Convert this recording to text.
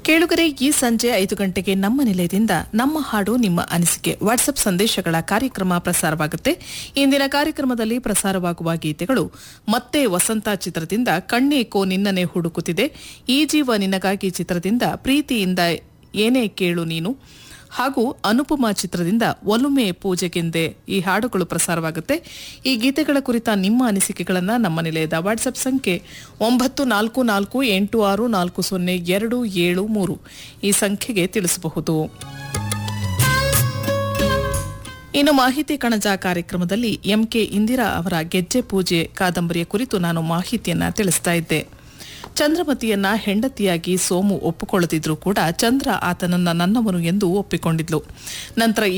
ಕೇಳುಗರೆ ಈ ಸಂಜೆ ಐದು ಗಂಟೆಗೆ ನಮ್ಮ ನಿಲಯದಿಂದ ನಮ್ಮ ಹಾಡು ನಿಮ್ಮ ಅನಿಸಿಕೆ ವಾಟ್ಸ್ಆಪ್ ಸಂದೇಶಗಳ ಕಾರ್ಯಕ್ರಮ ಪ್ರಸಾರವಾಗುತ್ತೆ ಇಂದಿನ ಕಾರ್ಯಕ್ರಮದಲ್ಲಿ ಪ್ರಸಾರವಾಗುವ ಗೀತೆಗಳು ಮತ್ತೆ ವಸಂತ ಚಿತ್ರದಿಂದ ಕಣ್ಣೇಕೋ ನಿನ್ನನೆ ಹುಡುಕುತ್ತಿದೆ ಈ ಜೀವ ನಿನಗಾಗಿ ಚಿತ್ರದಿಂದ ಪ್ರೀತಿಯಿಂದ ಏನೇ ಕೇಳು ನೀನು ಹಾಗೂ ಅನುಪಮ ಚಿತ್ರದಿಂದ ಒಲುಮೆ ಪೂಜೆಗೆಂದೆ ಈ ಹಾಡುಗಳು ಪ್ರಸಾರವಾಗುತ್ತೆ ಈ ಗೀತೆಗಳ ಕುರಿತ ನಿಮ್ಮ ಅನಿಸಿಕೆಗಳನ್ನು ನಮ್ಮ ನಿಲಯದ ವಾಟ್ಸ್ಆಪ್ ಸಂಖ್ಯೆ ಒಂಬತ್ತು ನಾಲ್ಕು ನಾಲ್ಕು ಎಂಟು ಆರು ನಾಲ್ಕು ಸೊನ್ನೆ ಎರಡು ಏಳು ಮೂರು ಈ ಸಂಖ್ಯೆಗೆ ತಿಳಿಸಬಹುದು ಇನ್ನು ಮಾಹಿತಿ ಕಣಜ ಕಾರ್ಯಕ್ರಮದಲ್ಲಿ ಎಂಕೆ ಇಂದಿರಾ ಅವರ ಗೆಜ್ಜೆ ಪೂಜೆ ಕಾದಂಬರಿಯ ಕುರಿತು ನಾನು ಮಾಹಿತಿಯನ್ನ ತಿಳಿಸ್ತಾ ಇದ್ದೆ ಚಂದ್ರಮತಿಯನ್ನ ಹೆಂಡತಿಯಾಗಿ ಸೋಮು ಒಪ್ಪಿಕೊಳ್ಳದಿದ್ರೂ ಕೂಡ ಚಂದ್ರ ಆತನನ್ನ ನನ್ನವನು ಎಂದು ಒಪ್ಪಿಕೊಂಡಿದ್ಲು ನಂತರ